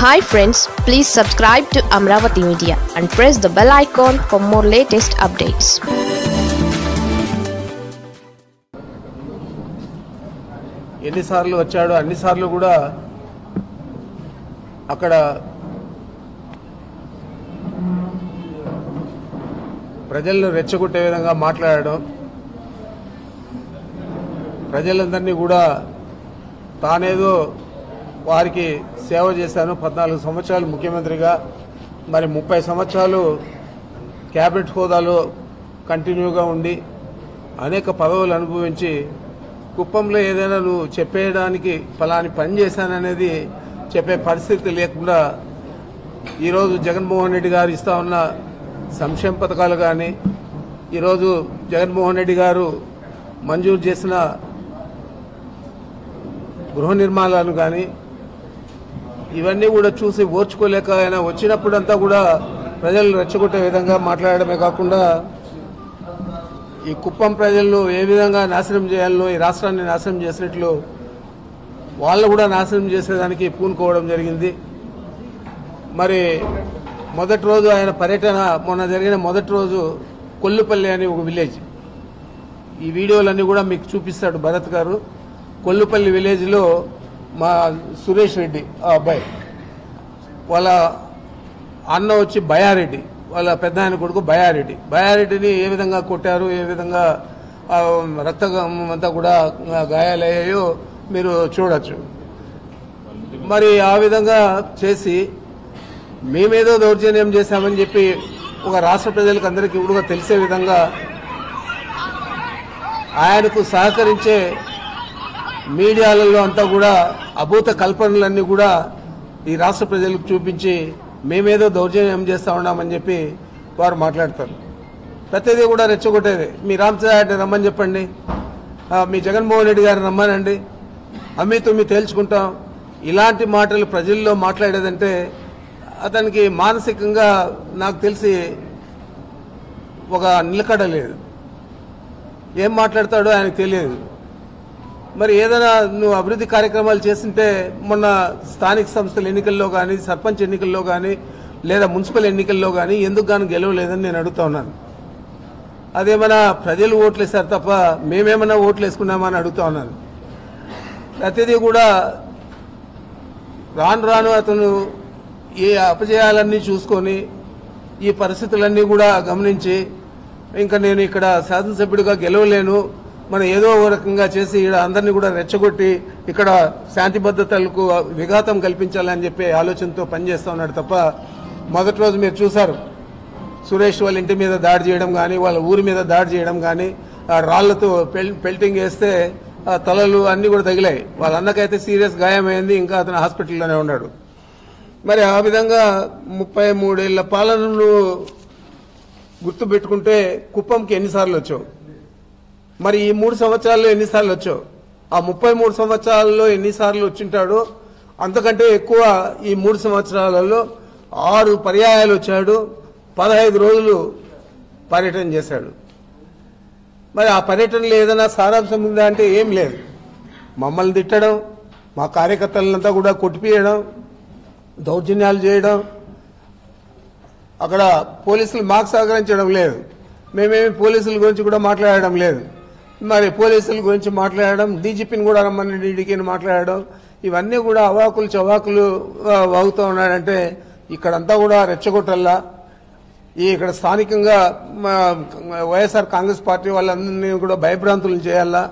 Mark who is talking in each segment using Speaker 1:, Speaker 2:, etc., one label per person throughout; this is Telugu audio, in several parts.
Speaker 1: Hi friends please subscribe to Amaravati media and press the bell icon for more latest updates
Speaker 2: ఎన్నిసార్లు వచ్చాడో అన్నిసార్లు కూడా అక్కడ ప్రజలను రెచ్చగొట్టే విధంగా మాట్లాడడం ప్రజలందరినీ కూడా తానేదో వారికి సేవ చేశాను పద్నాలుగు సంవత్సరాలు ముఖ్యమంత్రిగా మరి ముప్పై సంవత్సరాలు క్యాబినెట్ హోదాలో కంటిన్యూగా ఉండి అనేక పదవులు అనుభవించి కుప్పంలో ఏదైనా నువ్వు చెప్పేయడానికి ఫలాని పని చేశాననేది చెప్పే పరిస్థితి లేకుండా ఈరోజు జగన్మోహన్ రెడ్డి గారు ఇస్తా ఉన్న సంక్షేమ పథకాలు కానీ ఈరోజు జగన్మోహన్ రెడ్డి గారు మంజూరు చేసిన గృహ నిర్మాణాలను కానీ ఇవన్నీ కూడా చూసి ఓర్చుకోలేక ఆయన వచ్చినప్పుడంతా కూడా ప్రజలు రెచ్చగొట్టే విధంగా మాట్లాడడమే కాకుండా ఈ కుప్పం ప్రజలను ఏ విధంగా నాశనం చేయాలో ఈ రాష్ట్రాన్ని నాశనం చేసినట్లు వాళ్ళు కూడా నాశనం చేసేదానికి పూనుకోవడం జరిగింది మరి మొదటి రోజు ఆయన పర్యటన మొన్న జరిగిన మొదటి రోజు కొల్లుపల్లి అని ఒక విలేజ్ ఈ వీడియోలన్నీ కూడా మీకు చూపిస్తాడు భరత్ గారు కొల్లుపల్లి విలేజ్లో మా సురేష్ రెడ్డి ఆ అబ్బాయి వాళ్ళ అన్న వచ్చి బయారెడ్డి వాళ్ళ పెద్ద ఆయన కొడుకు బయారెడ్డి బయారెడ్డిని ఏ విధంగా కొట్టారు ఏ విధంగా ఆ, రక్తం అంతా కూడా గాయాలయ్యాయో మీరు చూడొచ్చు మరి ఆ విధంగా చేసి మేమేదో దౌర్జన్యం చేశామని చెప్పి ఒక రాష్ట్ర ప్రజలకు అందరికీ కూడా తెలిసే విధంగా ఆయనకు సహకరించే మీడియాలలో అంతా కూడా అభూత కల్పనలన్నీ కూడా ఈ రాష్ట్ర ప్రజలకు చూపించి మేమేదో దౌర్జన్యం చేస్తా ఉన్నామని చెప్పి వారు మాట్లాడతారు ప్రతిదీ కూడా రెచ్చగొట్టేది మీ రామచంద్రారెడ్డి రమ్మని చెప్పండి ఆ, మీ జగన్మోహన్ రెడ్డి గారిని రమ్మనండి అమ్మి తుమ్మి తేల్చుకుంటాం ఇలాంటి మాటలు ప్రజల్లో మాట్లాడేదంటే అతనికి మానసికంగా నాకు తెలిసి ఒక నిలకడ లేదు ఏం మాట్లాడతాడో ఆయనకు తెలియదు మరి ఏదైనా నువ్వు అభివృద్ధి కార్యక్రమాలు చేస్తుంటే మొన్న స్థానిక సంస్థల ఎన్నికల్లో కానీ సర్పంచ్ ఎన్నికల్లో కానీ లేదా మున్సిపల్ ఎన్నికల్లో కానీ ఎందుకు గాను గెలవలేదని నేను అడుగుతా ఉన్నాను అదేమైనా ప్రజలు ఓట్లు వేశారు తప్ప మేమేమైనా ఓట్లు వేసుకున్నామా అని అడుగుతా ఉన్నాను ప్రతిదీ కూడా రాను రాను అతను ఈ అపజయాలన్నీ చూసుకొని ఈ పరిస్థితులన్నీ కూడా గమనించి ఇంకా నేను ఇక్కడ శాసనసభ్యుడిగా గెలవలేను మనం ఏదో ఓ రకంగా చేసి ఇక్కడ అందరినీ కూడా రెచ్చగొట్టి ఇక్కడ శాంతి భద్రతలకు విఘాతం కల్పించాలని చెప్పి ఆలోచనతో పనిచేస్తా ఉన్నాడు తప్ప మొదటి రోజు మీరు చూశారు సురేష్ వాళ్ళ ఇంటి మీద దాడి చేయడం కానీ వాళ్ళ ఊరి మీద దాడి చేయడం కానీ ఆ రాళ్లతో పెల్ పెల్టింగ్ వేస్తే ఆ తలలు అన్ని కూడా తగిలాయి వాళ్ళ అన్నకైతే సీరియస్ గాయమైంది ఇంకా అతను హాస్పిటల్లోనే ఉన్నాడు మరి ఆ విధంగా ముప్పై మూడేళ్ల పాలనను గుర్తు పెట్టుకుంటే కుప్పంకి ఎన్నిసార్లు వచ్చావు మరి ఈ మూడు సంవత్సరాల్లో ఎన్నిసార్లు వచ్చావు ఆ ముప్పై మూడు సంవత్సరాల్లో ఎన్నిసార్లు వచ్చింటాడో అంతకంటే ఎక్కువ ఈ మూడు సంవత్సరాలలో ఆరు పర్యాయాలు వచ్చాడు పదహైదు రోజులు పర్యటన చేశాడు మరి ఆ పర్యటనలో ఏదైనా సారాంశం ఉందా అంటే ఏం లేదు మమ్మల్ని తిట్టడం మా కార్యకర్తలంతా కూడా కొట్టిపియడం దౌర్జన్యాలు చేయడం అక్కడ పోలీసులు మాకు సహకరించడం లేదు మేమేమి పోలీసుల గురించి కూడా మాట్లాడడం లేదు మరి పోలీసుల గురించి మాట్లాడడం డీజీపీని కూడా రమ్మని డీడీకి మాట్లాడడం ఇవన్నీ కూడా అవాకులు చవాకులు ఆ, వాగుతూ ఉన్నాడంటే ఇక్కడంతా కూడా రెచ్చగొట్టల్లా ఈ ఇక్కడ స్థానికంగా మా, వైఎస్ఆర్ కాంగ్రెస్ పార్టీ వాళ్ళందరినీ కూడా భయభ్రాంతులను చేయాలా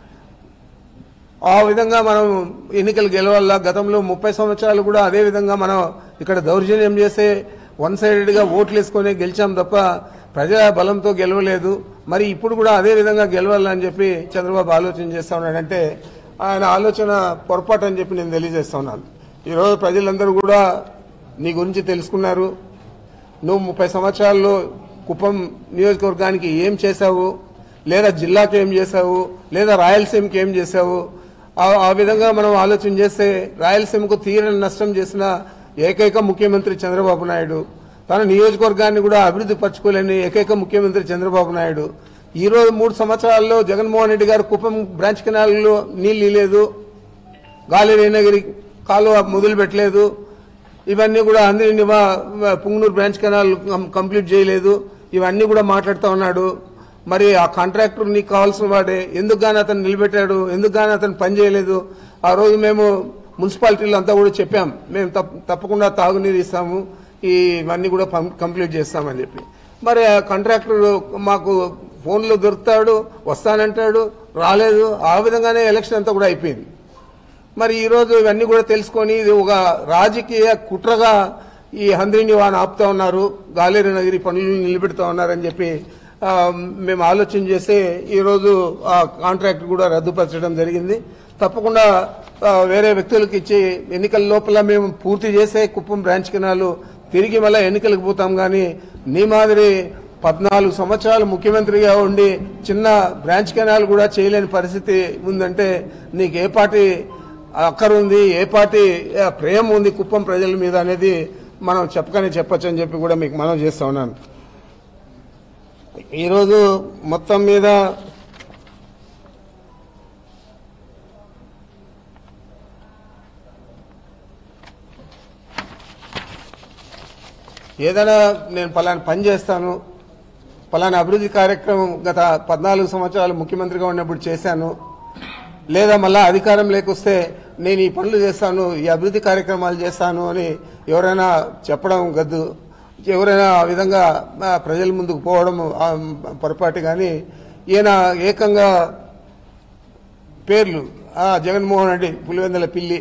Speaker 2: ఆ విధంగా మనం ఎన్నికలు గెలవాలా గతంలో ముప్పై సంవత్సరాలు కూడా అదే విధంగా మనం ఇక్కడ దౌర్జన్యం చేసే వన్ సైడెడ్గా ఓట్లు వేసుకొని గెలిచాం తప్ప ప్రజా బలంతో గెలవలేదు మరి ఇప్పుడు కూడా అదే విధంగా గెలవాలని చెప్పి చంద్రబాబు ఆలోచన చేస్తా ఉన్నాడంటే ఆయన ఆలోచన పొరపాటు అని చెప్పి నేను తెలియజేస్తా ఉన్నాను ఈరోజు ప్రజలందరూ కూడా నీ గురించి తెలుసుకున్నారు నువ్వు ముప్పై సంవత్సరాల్లో కుప్పం నియోజకవర్గానికి ఏం చేశావు లేదా జిల్లాకి ఏం చేశావు లేదా రాయలసీమకి ఏం చేశావు ఆ- ఆ విధంగా మనం ఆలోచన చేస్తే రాయలసీమకు తీరని నష్టం చేసిన ఏకైక ముఖ్యమంత్రి చంద్రబాబు నాయుడు తన నియోజకవర్గాన్ని కూడా అభివృద్ధి పరచుకోలేని ఏకైక ముఖ్యమంత్రి చంద్రబాబు నాయుడు ఈ రోజు మూడు సంవత్సరాల్లో జగన్మోహన్ రెడ్డి గారు కుప్పం బ్రాంచ్ కెనాల్లో నీళ్లు లేదు గాలి రేణగిరి కాలువ మొదలు పెట్టలేదు ఇవన్నీ కూడా అందరినీ పుంగనూరు బ్రాంచ్ కెనాల్ కం- కంప్లీట్ చేయలేదు ఇవన్నీ కూడా మాట్లాడుతూ ఉన్నాడు మరి ఆ కాంట్రాక్టర్ నీకు కావాల్సిన వాడే ఎందుకు గాని అతను నిలబెట్టాడు ఎందుకు గాని అతను పని చేయలేదు ఆ రోజు మేము మున్సిపాలిటీలో అంతా కూడా చెప్పాం మేము తప్ప- తప్పకుండా తాగునీరు ఇస్తాము ఈ ఇవన్నీ కూడా పం- కంప్లీట్ చేస్తామని చెప్పి మరి ఆ కాంట్రాక్టర్ మాకు ఫోన్లో దొరుకుతాడు వస్తానంటాడు రాలేదు ఆ విధంగానే ఎలక్షన్ అంతా కూడా అయిపోయింది మరి ఈ రోజు ఇవన్నీ కూడా తెలుసుకొని ఇది ఒక రాజకీయ కుట్రగా ఈ హంద్రిని వాని ఆపుతా ఉన్నారు గాలేరు నగిరి పనులను నిలబెడతా ఉన్నారని చెప్పి ఆ, మేము ఆలోచన చేస్తే ఈ రోజు ఆ కాంట్రాక్ట్ కూడా రద్దుపరచడం జరిగింది తప్పకుండా ఆ, వేరే వ్యక్తులకు ఇచ్చి ఎన్నికల లోపల మేము పూర్తి చేసే కుప్పం బ్రాంచ్ కెనాలు తిరిగి మళ్ళీ ఎన్నికలకు పోతాం కానీ నీ మాదిరి పద్నాలుగు సంవత్సరాలు ముఖ్యమంత్రిగా ఉండి చిన్న బ్రాంచ్ కెనాల్ కూడా చేయలేని పరిస్థితి ఉందంటే నీకు ఏ పార్టీ అక్కర ఉంది ఏ పార్టీ ఆ, ప్రేమ ఉంది కుప్పం ప్రజల మీద అనేది మనం చెప్పకనే చెప్పొచ్చు అని చెప్పి కూడా మీకు మనం చేస్తా ఉన్నాను ఈరోజు మొత్తం మీద ఏదైనా నేను పలానా పని చేస్తాను పలానా అభివృద్ధి కార్యక్రమం గత పద్నాలుగు సంవత్సరాలు ముఖ్యమంత్రిగా ఉన్నప్పుడు చేశాను లేదా మళ్ళా అధికారం లేకొస్తే నేను ఈ పనులు చేస్తాను ఈ అభివృద్ధి కార్యక్రమాలు చేస్తాను అని ఎవరైనా చెప్పడం గద్దు ఎవరైనా ఆ విధంగా ఆ, ప్రజల ముందుకు పోవడం ఆ, పొరపాటు కానీ ఈయన ఏకంగా పేర్లు ఆ, జగన్మోహన్ రెడ్డి పులివెందుల పిల్లి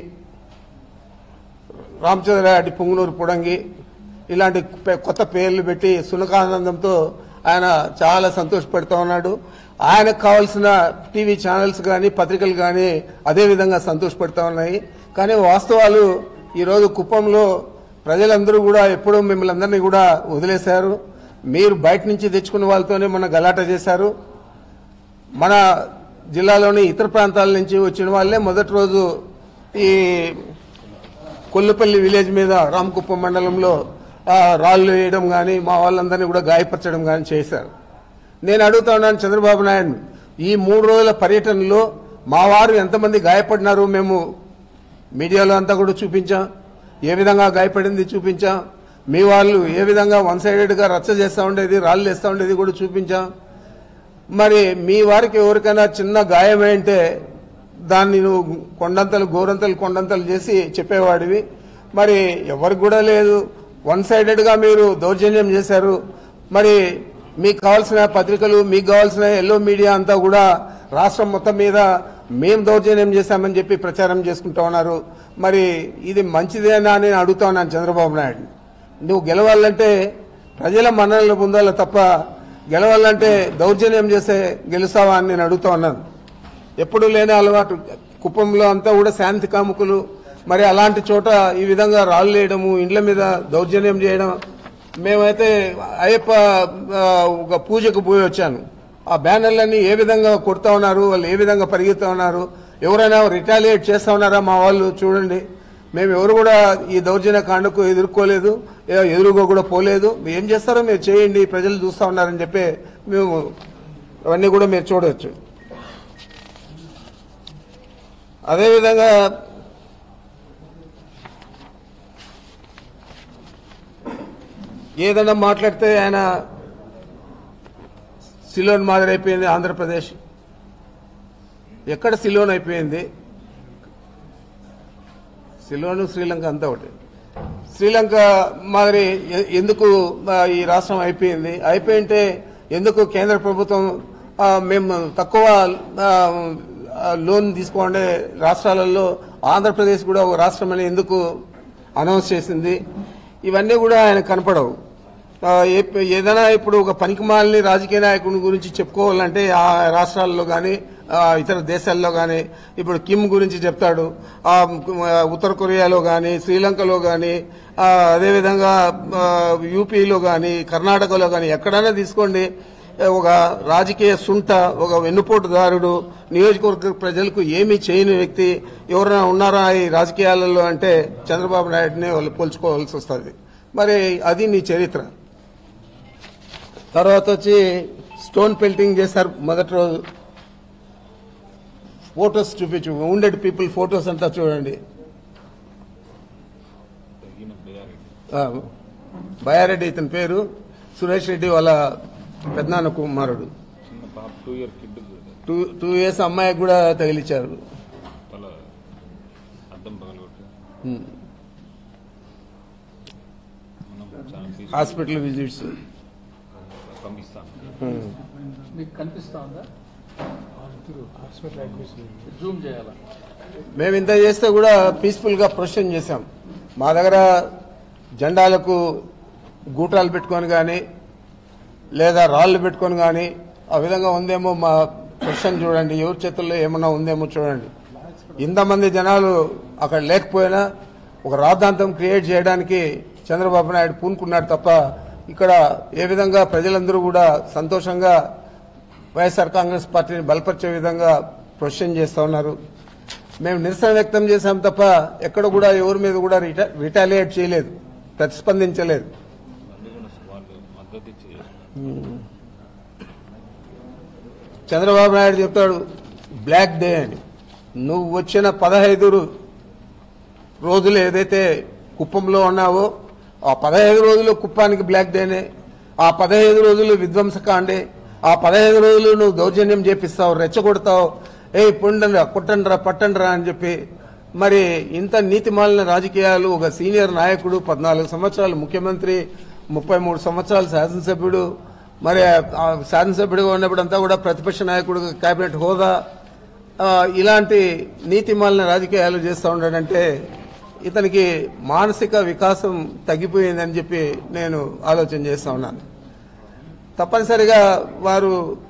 Speaker 2: రామచంద్రారెడ్డి పొంగునూరు పుడంగి ఇలాంటి పె- కొత్త పేర్లు పెట్టి సునకానందంతో ఆయన చాలా సంతోషపడుతూ ఉన్నాడు ఆయనకు కావాల్సిన టీవీ ఛానల్స్ కానీ పత్రికలు కానీ అదే విధంగా సంతోషపడుతూ ఉన్నాయి కానీ వాస్తవాలు ఈరోజు కుప్పంలో ప్రజలందరూ కూడా ఎప్పుడూ మిమ్మల్ని అందరినీ కూడా వదిలేశారు మీరు బయట నుంచి తెచ్చుకున్న వాళ్ళతోనే మన గలాట చేశారు మన జిల్లాలోని ఇతర ప్రాంతాల నుంచి వచ్చిన వాళ్ళే మొదటి రోజు ఈ కొల్లుపల్లి విలేజ్ మీద రామకుప్పం మండలంలో ఆ, రాళ్లు వేయడం కానీ మా వాళ్ళందరినీ కూడా గాయపరచడం కానీ చేశారు నేను అడుగుతా ఉన్నాను చంద్రబాబు నాయుడు ఈ మూడు రోజుల పర్యటనలో మా వారు ఎంతమంది గాయపడినారు మేము మీడియాలో అంతా కూడా చూపించాం ఏ విధంగా గాయపడింది చూపించాం మీ వాళ్ళు ఏ విధంగా వన్ సైడెడ్గా రచ్చ చేస్తూ ఉండేది రాళ్ళు వేస్తూ ఉండేది కూడా చూపించాం మరి మీ వారికి ఎవరికైనా చిన్న గాయమైంటే దాన్ని నువ్వు కొండంతలు గోరంతలు కొండంతలు చేసి చెప్పేవాడివి మరి ఎవరికి కూడా లేదు వన్ సైడెడ్గా మీరు దౌర్జన్యం చేశారు మరి మీకు కావాల్సిన పత్రికలు మీకు కావాల్సిన ఎల్లో మీడియా అంతా కూడా రాష్ట్రం మొత్తం మీద మేం దౌర్జన్యం చేశామని చెప్పి ప్రచారం చేసుకుంటా ఉన్నారు మరి ఇది మంచిదేనా అని నేను అడుగుతా ఉన్నాను చంద్రబాబు నాయుడు నువ్వు గెలవాలంటే ప్రజల మన్ననలు పొందాలి తప్ప గెలవాలంటే దౌర్జన్యం చేస్తే గెలుస్తావా అని నేను అడుగుతా ఉన్నాను ఎప్పుడు లేని అలవాటు కుప్పంలో అంతా కూడా శాంతి కాముకులు మరి అలాంటి చోట ఈ విధంగా రాళ్ళు వేయడము ఇండ్ల మీద దౌర్జన్యం చేయడం మేమైతే అయ్యప్ప ఆ, ఒక పూజకు పోయి వచ్చాను ఆ బ్యానర్లన్నీ ఏ విధంగా కొడతా ఉన్నారు వాళ్ళు ఏ విధంగా పరిగెత్తా ఉన్నారు ఎవరైనా రిటాలియేట్ చేస్తా ఉన్నారా మా వాళ్ళు చూడండి మేము ఎవరు కూడా ఈ దౌర్జన్య కాండకు ఎదుర్కోలేదు ఏ- ఎదురుగా కూడా పోలేదు ఏం చేస్తారో మీరు చేయండి ప్రజలు చూస్తా ఉన్నారని చెప్పి మేము అవన్నీ కూడా మీరు చూడవచ్చు అదేవిధంగా ఏదైనా మాట్లాడితే ఆయన సిలోన్ మాదిరి అయిపోయింది ఆంధ్రప్రదేశ్ ఎక్కడ సిలోన్ అయిపోయింది సిలోను శ్రీలంక అంతా ఒకటి శ్రీలంక మాదిరి ఎ- ఎందుకు ఆ, ఈ రాష్ట్రం అయిపోయింది అయిపోయింటే ఎందుకు కేంద్ర ప్రభుత్వం ఆ, మేము తక్కువ ఆ, ఆ, లోన్ తీసుకోండే రాష్ట్రాలలో ఆంధ్రప్రదేశ్ కూడా ఒక రాష్ట్రం అని ఎందుకు అనౌన్స్ చేసింది ఇవన్నీ కూడా ఆయన కనపడవు ఆ, ఏ- ఏదైనా ఇప్పుడు ఒక పనికిమాలిని రాజకీయ నాయకుని గురించి చెప్పుకోవాలంటే ఆ రాష్ట్రాల్లో కానీ ఇతర దేశాల్లో కానీ ఇప్పుడు కిమ్ గురించి చెప్తాడు ఆ, ఉత్తర కొరియాలో కానీ శ్రీలంకలో కానీ అదేవిధంగా ఆ, యూపీలో కానీ కర్ణాటకలో కానీ ఎక్కడైనా తీసుకోండి ఒక రాజకీయ సుంట ఒక వెన్నుపోటుదారుడు నియోజకవర్గ ప్రజలకు ఏమీ చేయని వ్యక్తి ఎవరైనా ఉన్నారా ఈ రాజకీయాలలో అంటే చంద్రబాబు నాయుడునే వాళ్ళు పోల్చుకోవాల్సి వస్తుంది మరి అది నీ చరిత్ర తర్వాత వచ్చి స్టోన్ పెల్టింగ్ చేశారు మొదటి రోజు ఫొటోస్ చూపించు ఉండెడ్ పీపుల్ ఫొటోస్ అంతా చూడండి ఆ, బయారెడ్డి ఇతని పేరు సురేష్ రెడ్డి వాళ్ళ పెద్దనాన్న కుమారుడు
Speaker 3: చిన్న పాప two year kid
Speaker 2: two two years అమ్మాయికి కూడా తగిలిచ్చారు
Speaker 3: తల అద్దం పగలగొట్టి
Speaker 2: ఉమ్.
Speaker 3: మనం చాలా తీసుకు
Speaker 2: హాస్పిటల్ విజిట్స్
Speaker 3: పంపిస్తాం
Speaker 2: ఉమ్.
Speaker 4: మీకు కనిపిస్తా ఉందా జూమ్ చేయాలా
Speaker 2: మేము ఇంత చేస్తే కూడా పీస్ఫుల్ గా ప్రొసెషన్ చేశాం మా దగ్గర జెండాలకు గూటాలు పెట్టుకొని కానీ లేదా రాళ్ళు పెట్టుకొని కానీ ఆ విధంగా ఉందేమో మా ప్రొసెషన్ చూడండి ఎవరి చేతుల్లో ఏమన్నా ఉందేమో చూడండి ఇంతమంది జనాలు అక్కడ లేకపోయినా ఒక రాద్ధాంతం క్రియేట్ చేయడానికి చంద్రబాబు నాయుడు పూనుకున్నాడు తప్ప ఇక్కడ ఏ విధంగా ప్రజలందరూ కూడా సంతోషంగా వైఎస్ఆర్ కాంగ్రెస్ పార్టీని బలపరిచే విధంగా ప్రొసెషన్ చేస్తా ఉన్నారు మేము నిరసన వ్యక్తం చేశాం తప్ప ఎక్కడ కూడా ఎవరి మీద కూడా రిటా రిటాలియేట్ చేయలేదు ప్రతిస్పందించలేదు
Speaker 3: అందుకని వాళ్ళు మద్దతు ఇచ్చి చేస్తున్నారు
Speaker 2: చంద్రబాబు నాయుడు చెప్తాడు బ్లాక్ డే అని నువ్వు వచ్చిన పదహైదు రోజులు ఏదైతే కుప్పంలో ఉన్నావో ఆ పదహైదు రోజులు కుప్పానికి బ్లాక్ డేనే ఆ పదహైదు రోజులు విధ్వంసకాండే ఆ పదహైదు రోజులు నువ్వు దౌర్జన్యం చేపిస్తావు రెచ్చగొడతావు ఏ పొండండ్రా కొట్టండ్రా పట్టండ్రా అని చెప్పి మరి ఇంత నీతిమాలిన రాజకీయాలు ఒక సీనియర్ నాయకుడు పద్నాలుగు సంవత్సరాలు ముఖ్యమంత్రి ముప్పై మూడు సంవత్సరాలు శాసనసభ్యుడు మరి ఆ శాసనసభ్యుడిగా ఉన్నప్పుడంతా కూడా ప్రతిపక్ష నాయకుడు కేబినెట్ హోదా ఆ, ఇలాంటి నీతిమాలిన రాజకీయాలు చేస్తూ ఉన్నాడంటే ఇతనికి మానసిక వికాసం తగ్గిపోయిందని చెప్పి నేను ఆలోచన చేస్తా ఉన్నాను తప్పనిసరిగా వారు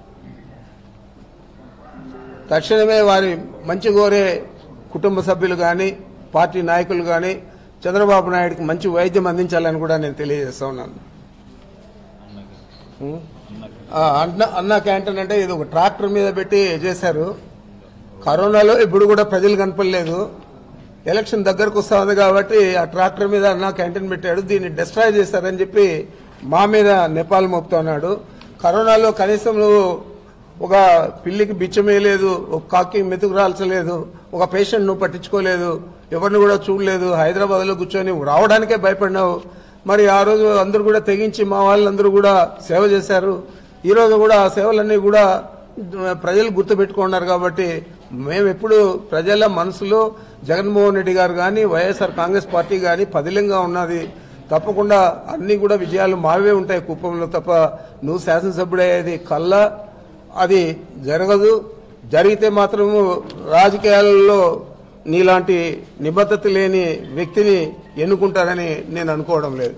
Speaker 2: తక్షణమే వారి మంచి కోరే కుటుంబ సభ్యులు కానీ పార్టీ నాయకులు కానీ చంద్రబాబు నాయుడుకి మంచి వైద్యం అందించాలని కూడా నేను తెలియజేస్తా ఉన్నాను ఉం? ఆ, అన్న అన్న క్యాంటీన్ అంటే ఇది ఒక ట్రాక్టర్ మీద పెట్టి చేశారు కరోనాలో ఇప్పుడు కూడా ప్రజలు కనపడలేదు ఎలక్షన్ దగ్గరకు వస్తా ఉంది కాబట్టి ఆ ట్రాక్టర్ మీద అన్న క్యాంటీన్ పెట్టాడు దీన్ని డిస్ట్రాయ్ చేశారని చెప్పి మా మీద నేపాల్ మోపుతున్నాడు కరోనాలో కనీసం నువ్వు ఒక పిల్లికి బిచ్చమేయలేదు ఒక కాకి మెతుకు రాల్చలేదు ఒక పేషెంట్ నువ్వు పట్టించుకోలేదు ఎవరిని కూడా చూడలేదు హైదరాబాద్ లో కూర్చొని రావడానికే భయపడినావు మరి ఆ రోజు అందరూ కూడా తెగించి మా వాళ్ళందరూ కూడా సేవ చేశారు ఈ రోజు కూడా ఆ సేవలన్నీ కూడా ప్రజలు గుర్తుపెట్టుకున్నారు కాబట్టి మేము ఎప్పుడు ప్రజల మనసులో జగన్మోహన్ రెడ్డి గారు కానీ వైఎస్ఆర్ కాంగ్రెస్ పార్టీ కానీ పదిలంగా ఉన్నది తప్పకుండా అన్ని కూడా విజయాలు మావే ఉంటాయి కుప్పంలో తప్ప నువ్వు శాసనసభ్యుడయ్యేది కల్లా అది జరగదు జరిగితే మాత్రము రాజకీయాలలో నీలాంటి నిబద్ధత లేని వ్యక్తిని ఎన్నుకుంటారని నేను అనుకోవడం లేదు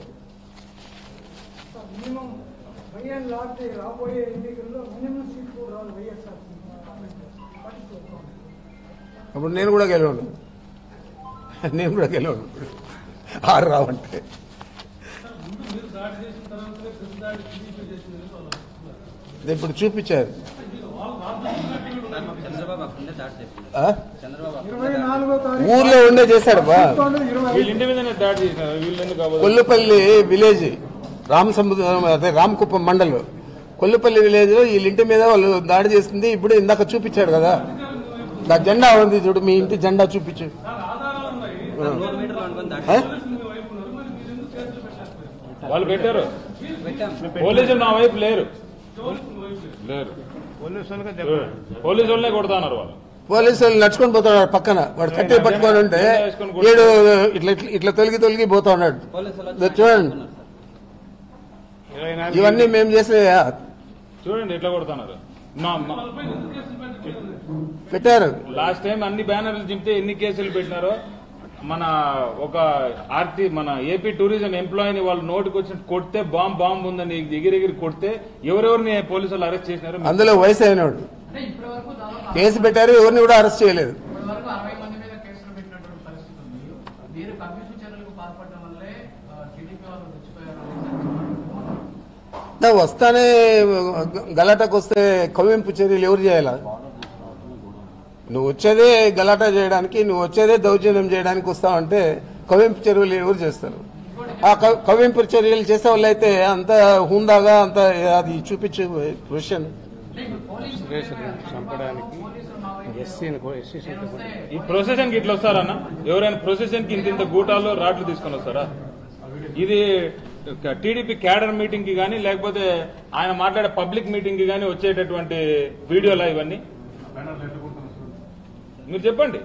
Speaker 5: మినిమం వైఎన్ లాంటి రాబోయే ఎన్నికల్లో మినిమం సీట్ కూడా రాదు వైఎస్ఆర్
Speaker 2: అప్పుడు నేను కూడా గెలవను నేను కూడా గెలవను ఆరు రావంటే ఇది ఇప్పుడు చూపించారు ఆ?
Speaker 5: ఇరవై నాలుగో తారీఖు
Speaker 2: ఊర్లో ఉండే చేశాడు బా
Speaker 5: ఇరవై
Speaker 3: వీళ్ళ ఇంటి మీదనే దాడి చేసినారు వీళ్ళు ఎందుకు అవ్వదు
Speaker 2: కొల్లుపల్లి విలేజ్ రామ్ సముద్రం అదే రామకుప్పం మండలం కొల్లుపల్లి విలేజ్ లో వీళ్ళ ఇంటి మీద వాళ్ళు దాడి చేసింది ఇప్పుడు ఇందాక చూపించాడు కదా దా జెండా ఉంది చూడు మీ ఇంటి జెండా చూపించు ఆ?
Speaker 3: వాళ్ళు పెట్టారు పోలీసులు నా వైపు లేరు లేరు పోలీసు వాళ్ళనే కొడతాన్నారు వాళ్ళు
Speaker 2: పోలీసు వాళ్ళు నడుచుకొని పోతున్నాడు పక్కన వాడు కట్టి పట్టుకొని ఉంటే వీడు ఇట్లా ఇట్లా- ఇట్లా తొలగి తొలగి పోతా ఉన్నాడు ఇదో చూడండి ఇవన్నీ మేము చేసే
Speaker 3: చూడండి ఎట్లా కొడుతున్నారు మా- మా-
Speaker 2: పెట్టారు
Speaker 3: లాస్ట్ టైం అన్ని బ్యానర్లు చింపితే ఎన్ని కేసులు పెట్టినారో మన ఒక ఆర్టీ మన ఏపీ టూరిజం ఎంప్లాయీని వాళ్ళు నోటికి వచ్చి కొడితే బాంబ్ బాంబ్ ఉందని ఎగిరెగిరి కొడితే ఎవరెవరిని పోలీసులు అరెస్ట్ చేసినారు
Speaker 2: అందులో వయసు అయినవాడు
Speaker 6: అంటే ఇప్పటి వరకు దాదాపు
Speaker 2: కేసు పెట్టారు ఎవరిని కూడా అరెస్ట్ చేయలేదు
Speaker 6: ఇప్పటి వరకు అరవై మంది మీద కేసులు పెట్టినటువంటి పరిస్థితి ఉంది మీరు కమ్యూనిస్ట్ చర్యలకు పాల్పడడం వల్లే టీడీపీ వాళ్ళు తెచ్చిపోయారు
Speaker 2: నా వస్తానే గలాటాకు వస్తే కవ్వింపు చర్యలు ఎవరు చేయాలా నువ్వు వచ్చేదే గలాటా చేయడానికి నువ్వు వచ్చేదే దౌర్జన్యం చేయడానికి వస్తావంటే కవ్వింపు చర్యలు ఎవరు చేస్తారు ఆ కవ్- కవ్వింపు చర్యలు చేసే వాళ్ళు అయితే అంత హుందాగా అంత అది చూపించు క్వశ్చన్
Speaker 3: ఈ ప్రొసెషన్ కి ఇట్లా వస్తారన్న ఎవరైనా ప్రొసెషన్ కి ఇంత ఇంత గూటాలు రాట్లు తీసుకొని వస్తారా ఇది టీడీపీ క్యాడర్ మీటింగ్ కి కానీ లేకపోతే ఆయన మాట్లాడే పబ్లిక్ మీటింగ్ కి కానీ వచ్చేటటువంటి వీడియోలా ఇవన్నీ మీరు చెప్పండి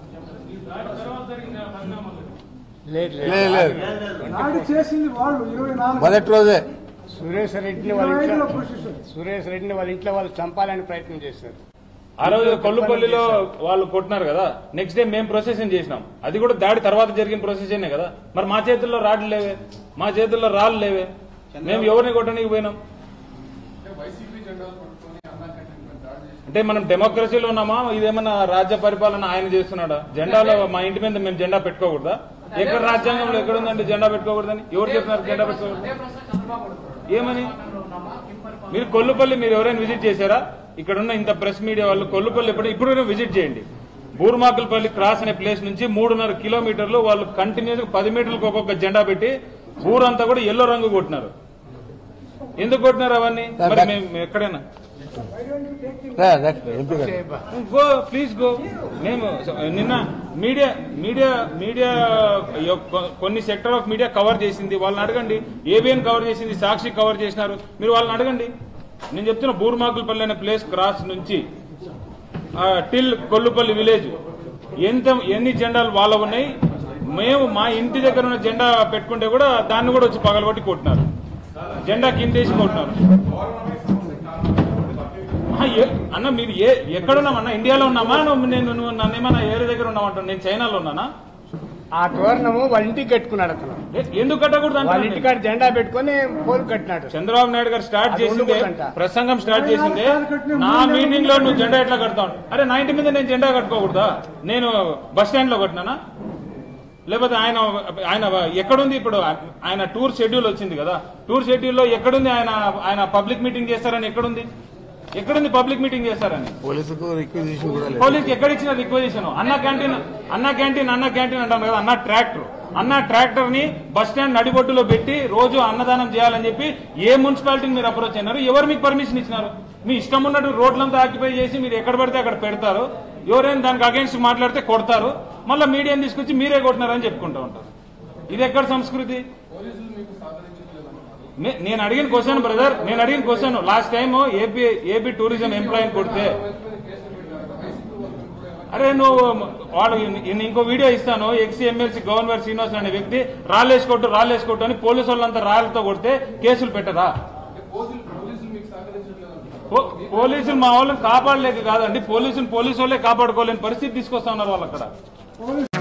Speaker 2: లేదు లేదు
Speaker 5: దాడి చేసింది వాళ్ళు ఇరవై నాలుగు
Speaker 2: మొదటి రోజే
Speaker 7: సురేష్ రెడ్డిని
Speaker 5: ఇరవై
Speaker 7: వాళ్ళ
Speaker 5: ఐదులో
Speaker 7: ఇంట్లో
Speaker 5: పొజిషన్
Speaker 7: సురేష్ రెడ్డిని వాళ్ళ ఇంట్లో వాళ్ళు చంపాలని ప్రయత్నం చేశారు
Speaker 3: ఆ రోజు కొల్లుపల్లిలో వాళ్ళు కొట్టినారు కదా నెక్స్ట్ డే మేము ప్రొసెషన్ చేసినాం అది కూడా దాడి తర్వాత జరిగిన ప్రొసెషనే కదా మరి మా చేతుల్లో రాడ్లు లేవే మా చేతుల్లో రాళ్ళు లేవే మేము ఎవరిని కొట్టడానికి పోయినాం అంటే మనం డెమోక్రసీలో ఉన్నామా ఇదేమన్నా రాజ్య పరిపాలన ఆయన చేస్తున్నాడా జెండాలో మా ఇంటి మీద మేము జెండా పెట్టుకోకూడదా ఎక్కడ రాజ్యాంగంలో ఎక్కడ ఉందండి జెండా పెట్టుకోకూడదని ఎవరు చెప్పినారు జెండా పెట్టుకోకూడదు
Speaker 6: అదే ప్రశ్న చంద్రబాబు అడుగుతాడు
Speaker 3: ఏమని
Speaker 6: పక్కనలో ఉన్నామా కింపరి
Speaker 3: మీరు కొల్లుపల్లి మీరు ఎవరైనా విజిట్ చేశారా ఇక్కడ ఉన్న ఇంత ప్రెస్ మీడియా వాళ్ళు కొల్లుపల్లి ఎప్పుడు ఇప్పుడు విజిట్ చేయండి బూర్మాకులపల్లి క్రాస్ అనే ప్లేస్ నుంచి మూడున్నర కిలోమీటర్లు వాళ్ళు కంటిన్యూస్ పది మీటర్లకు ఒక్కొక్క జెండా పెట్టి ఊరంతా కూడా ఎల్లో రంగు కొట్టినారు ఎందుకు కొట్టినారు అవన్నీ మరి మేము ఎక్కడైనా
Speaker 2: రా, రా, ఎంపీ గారు.
Speaker 3: గో ప్లీజ్ గో మేము నిన్న మీడియా మీడియా మీడియా యొక్క కొన్ని సెక్టర్ ఆఫ్ మీడియా కవర్ చేసింది వాళ్ళని అడగండి ఏబిఎన్ కవర్ చేసింది సాక్షి కవర్ చేసినారు మీరు వాళ్ళని అడగండి నేను చెప్తున్న బూర్మాకులపల్లి అనే ప్లేస్ క్రాస్ నుంచి ఆ, టిల్ కొల్లుపల్లి విలేజ్ ఎంత ఎన్ని జెండాలు వాళ్ళ ఉన్నాయి మేము మా ఇంటి దగ్గర ఉన్న జెండా పెట్టుకుంటే కూడా దాన్ని కూడా వచ్చి పగలగొట్టి కొట్టినారు జెండా కిందేసి కొట్టినారు ఆహా, ఏ- అన్న మీరు ఏ ఎక్కడున్నాం అన్న ఇండియాలో ఉన్నామా నువ్వు నేను నువ్వు నన్ను ఏమన్నా వేరే దగ్గర ఉన్నామంటావు నేను చైనాలో ఉన్నానా
Speaker 7: ఆ తోరణము వాళ్ళ ఇంటికి కట్టుకున్నాడు అతను
Speaker 3: ఏ- ఎందుకు కట్టకూడదు
Speaker 7: వాళ్ళ
Speaker 3: అంటున్నాను
Speaker 7: ఇంటికాడ జెండా పెట్టుకొని పోలు కట్టినాడు
Speaker 3: చంద్రబాబు నాయుడు గారు స్టార్ట్
Speaker 7: అది
Speaker 3: చేసిందే
Speaker 7: ఉండకూడదంట.
Speaker 3: ప్రసంగం స్టార్ట్ చేసిందే నా మీటింగ్ లో నువ్వు జెండా ఎట్లా కడతావు అరే నా ఇంటి మీద నేను జెండా కట్టుకోకూడదా నేను బస్ స్టాండ్ లో కట్టినానా లేకపోతే ఆయన ఆయన ఎక్కడుంది ఇప్పుడు ఆయన టూర్ షెడ్యూల్ వచ్చింది కదా టూర్ షెడ్యూల్ లో ఎక్కడుంది ఆయన ఆయన పబ్లిక్ మీటింగ్ చేస్తారని ఎక్కడుంది ఎక్కడుంది పబ్లిక్ మీటింగ్ చేస్తారని
Speaker 2: పోలీసుకు రిక్వజిషన్ కూడా లేదు
Speaker 3: పోలీస్ ఎక్కడ ఇచ్చిన రిక్వజిషన్ అన్న క్యాంటీన్ అన్న క్యాంటీన్ అన్న క్యాంటీన్ అంటాను కదా అన్న ట్రాక్టర్ అన్న ట్రాక్టర్ ని బస్ స్టాండ్ నడిబొట్టులో పెట్టి రోజు అన్నదానం చేయాలని చెప్పి ఏ మున్సిపాలిటీని మీరు అప్రోచ్ అయినారు ఎవరు మీకు పర్మిషన్ ఇచ్చినారు మీ ఇష్టం ఉన్నట్టు రోడ్లంతా ఆక్యుపై చేసి మీరు ఎక్కడ పడితే అక్కడ పెడతారు ఎవరైనా దానికి అగేన్స్ట్ మాట్లాడితే కొడతారు మళ్ళీ మీడియాని తీసుకొచ్చి మీరే కొట్టినారని చెప్పుకుంటూ ఉంటారు ఇది ఎక్కడ సంస్కృతి నే- నేను అడిగిన క్వశ్చన్ బ్రదర్ నేను అడిగిన question last time AP AP tourism ఎంప్లాయీని కొడితే అరే నువ్వు వాడు ఇన్- ఇంకో వీడియో ఇస్తాను ఎక్స్ ఎమ్మెల్సీ గవర్నర్ శ్రీనివాస్ అనే వ్యక్తి రాళ్ళేసుకోట్టు రాళ్ళేసుకోట్టు అని పోలీసు వాళ్ళంతా రాళ్లతో కొడితే కేసులు పెట్టరా పో- పోలీసులు మా వాళ్ళని కాపాడలేక కాదండి పోలీసులు పోలీసు వాళ్ళే కాపాడుకోలేని పరిస్థితి తీసుకొస్తా ఉన్నారు వాళ్ళు అక్కడ